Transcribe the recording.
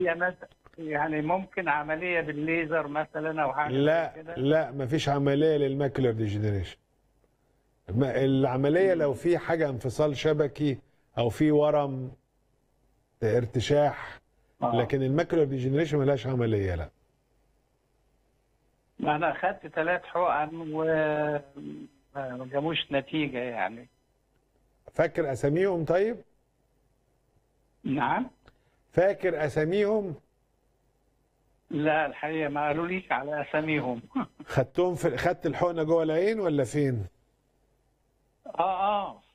هي مثلا يعني ممكن عمليه بالليزر مثلا او حاجه لا زي كده لا مفيش عمليه للماكولار ديجنريشن العمليه لو في حاجه انفصال شبكي او في ورم ارتشاح آه. لكن الماكولار ديجنريشن ملهاش عمليه لا ما انا اخدت ثلاث حقن و ما جابوش نتيجه يعني فاكر اساميهم طيب نعم فاكر اساميهم لا الحقيقه ما قالوليش على اساميهم خدتهم في خدت الحقنه جوه العين ولا فين اه اه